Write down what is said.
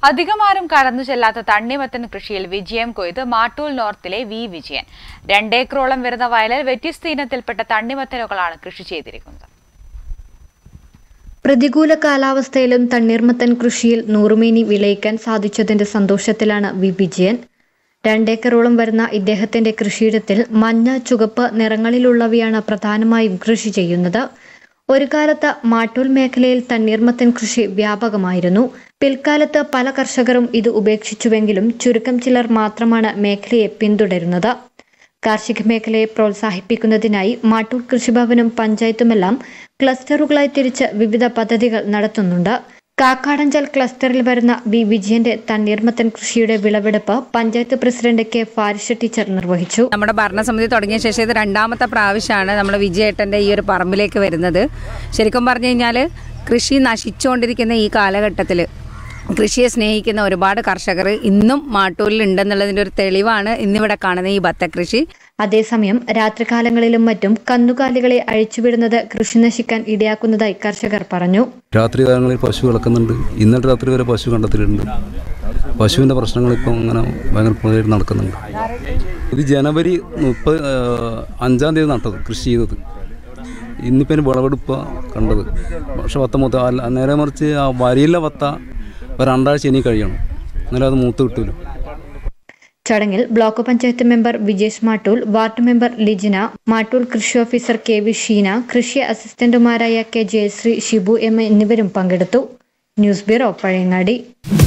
അധികമാരും കടന്നു ചെല്ലാത്ത തണ്ണിമത്തൻ കൃഷിയിൽ വിജയം കൊയ്ത് മാട്ടൂൽ നോർത്തിലെ വി വിജയൻ രണ്ടേക്കറോളം വരുന്ന വയലിൽ വ്യത്യസ്ത ഇനത്തിൽപ്പെട്ട തണ്ണിമത്തനുകളാണ് കൃഷി ചെയ്തിരിക്കുന്നത് പ്രതികൂല കാലാവസ്ഥയിലും തണ്ണീർമത്തൻ കൃഷിയിൽ നൂറുമേനി വിളയിക്കാൻ സാധിച്ചതിന്റെ സന്തോഷത്തിലാണ് വി വിജയൻ രണ്ടേക്കറോളം വരുന്ന ഇദ്ദേഹത്തിന്റെ കൃഷിയിടത്തിൽ മഞ്ഞ ചുവപ്പ് നിറങ്ങളിലുള്ളവയാണ് പ്രധാനമായും കൃഷി ചെയ്യുന്നത് ഒരു കാലത്ത് മാട്ടൂൽ മേഖലയിൽ തണ്ണീർമത്തൻ കൃഷി വ്യാപകമായിരുന്നു പിൽക്കാലത്ത് പല കർഷകരും ഇത് ഉപേക്ഷിച്ചുവെങ്കിലും ചുരുക്കം ചിലർ മാത്രമാണ് മേഖലയെ പിന്തുടരുന്നത് കാർഷിക മേഖലയെ പ്രോത്സാഹിപ്പിക്കുന്നതിനായി മാട്ടൂർ കൃഷിഭവനും പഞ്ചായത്തുമെല്ലാം ക്ലസ്റ്ററുകളായി തിരിച്ച് വിവിധ പദ്ധതികൾ നടത്തുന്നുണ്ട് കാക്കാടഞ്ചൽ ക്ലസ്റ്ററിൽ വരുന്ന വി വിജയന്റെ തണ്ണീർമത്തൻ കൃഷിയുടെ വിളവെടുപ്പ് panchayat president K Farisha teacher നിർവഹിച്ചു നമ്മുടെ ഭരണസമിതി തുടങ്ങിയ ശേഷം ഇത് രണ്ടാമത്തെ പ്രാവശ്യമാണ് നമ്മൾ വിജയേട്ടൻ്റെ ഈ ഒരു പറമ്പിലേക്ക് വരുന്നത് ശരിക്കും പറഞ്ഞു കഴിഞ്ഞാൽ കൃഷി നശിച്ചുകൊണ്ടിരിക്കുന്ന ഈ കാലഘട്ടത്തിൽ കൃഷിയെ സ്നേഹിക്കുന്ന ഒരുപാട് കർഷകർ ഇന്നും മാട്ടൂരിൽ ഉണ്ടെന്നുള്ളതിൻ്റെ ഒരു തെളിവാണ് ഇന്നിവിടെ കാണുന്ന ഈ ബത്തക്കൃഷി അതേസമയം രാത്രികാലങ്ങളിലും മറ്റും കന്നുകാലികളെ അഴിച്ചുവിടുന്നത് കൃഷി നശിക്കാൻ ഇടയാക്കുന്നതായി കർഷകർ പറഞ്ഞു രാത്രി കാലങ്ങളിൽ പശു കിടക്കുന്നുണ്ട് ഇന്നലെ രാത്രി വരെ പശു കണ്ടെത്തിയിട്ടുണ്ട് പശുവിൻ്റെ പ്രശ്നങ്ങൾ ഇപ്പം അങ്ങനെ ഭയങ്കര കൂടുതലായിട്ട് നടക്കുന്നുണ്ട് ഇത് ജനുവരി മുപ്പത് അഞ്ചാം തീയതി നട്ടത് കൃഷി ചെയ്തത് ഇന്നിപ്പോൾ ഇതിന് വിളവെടുപ്പ് കണ്ടത് പക്ഷെ വത്ത മൂത്ത അല്ല നേരെ മറിച്ച് ആ വരിയിലെ വത്ത ഒരു രണ്ടാഴ്ച ഇനി കഴിയണം എന്നാലും അത് മൂത്ത് കിട്ടൂല ചടങ്ങിൽ block panchayat member Vijesh Mattool ward member Lijina Mattool കൃഷി ഓഫീസർ കെ വി ഷീന കൃഷി അസിസ്റ്റന്റുമാരായ കെ ജയശ്രീ ഷിബു എം എന്നിവരും പങ്കെടുത്തു ന്യൂസ് ബ്യൂറോ പഴയങ്ങാടി